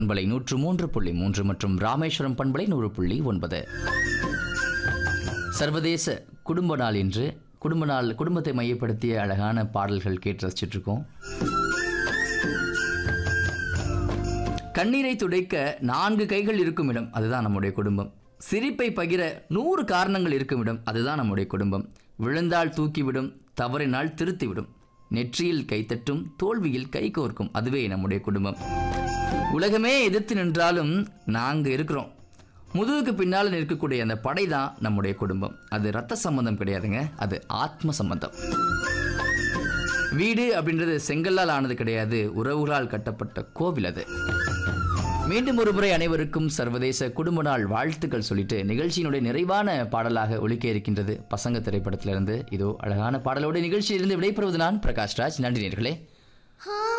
பண்பலை நூற்று மூன்று புள்ளி மூன்று மற்றும் ராமேஸ்வரம் பண்பலை நூறு புள்ளி ஒன்பது சர்வதேச குடும்ப நாள் இன்று குடும்ப நாள் குடும்பத்தை மையப்படுத்திய அழகான பாடல்கள் கேட்டு ரசிச்சுட்டு இருக்கோம் கண்ணீரை துடைக்க நான்கு கைகள் இருக்கும் இடம் அதுதான் நம்முடைய குடும்பம் சிரிப்பை பகிர நூறு காரணங்கள் இருக்கும் இடம் அதுதான் நம்முடைய குடும்பம் விழுந்தால் தூக்கிவிடும் தவறினால் திருத்திவிடும் நெற்றியில் கைத்தட்டும் தோல்வியில் கை கோர்க்கும் அதுவே நம்முடைய குடும்பம் உலகமே எதிர்த்து நின்றாலும் நாங்க இருக்கிறோம் முதுகுக்கு பின்னால் நிற்கக்கூடிய அந்த படை தான் நம்முடைய குடும்பம் அது ரத்த சம்பந்தம் கிடையாதுங்க அது ஆத்ம சம்பந்தம் வீடு அப்படின்றது செங்கல்லால் ஆனது கிடையாது உறவுகளால் கட்டப்பட்ட கோவில் அது மீண்டும் ஒருமுறை அனைவருக்கும் சர்வதேச குடும்ப நாள் வாழ்த்துக்கள் சொல்லிட்டு நிகழ்ச்சியினுடைய நிறைவான பாடலாக ஒலிக்க இருக்கின்றது பசங்க திரைப்படத்திலிருந்து இதோ அழகான பாடலோடு நிகழ்ச்சியிலிருந்து விடைபெறுவது நான் பிரகாஷ் ராஜ் நன்றி நேர்களே